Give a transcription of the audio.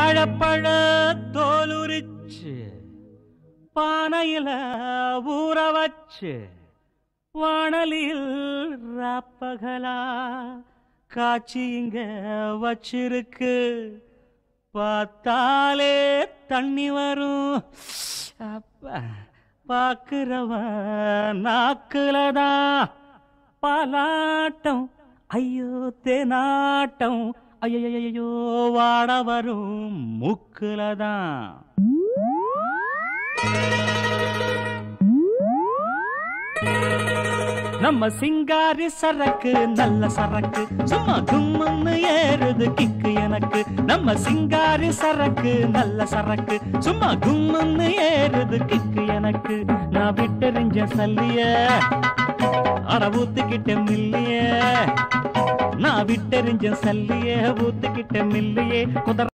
வாழைப்பழ தோலுரிச்சு பானையில ஊற வச்சு வாணலில் ராப்பகலா காட்சி இங்க வச்சிருக்கு பார்த்தாலே தண்ணி வரும் அப்பா பாக்குறவன் நாக்குலதான் பாலாட்டம் ஐயோ தேனாட்டம் ஐயோ வாட வரும் மூக்குலதான் நம்ம சிங்காரி சரக்கு நல்ல சரக்கு சும்மா கும்முன்னு ஏறுது கிக்கு எனக்கு நம்ம சிங்காரி சரக்கு நல்ல சரக்கு சும்மா கும்முன்னு ஏறுது கிக்கு எனக்கு நான் விட்டெறிஞ்ச சல்லிய அட ஊத்துக்கிட்ட மில்லிய நான் விட்டெறிஞ்ச சல்லிய ஊத்துக்கிட்ட மில்லியே குதிர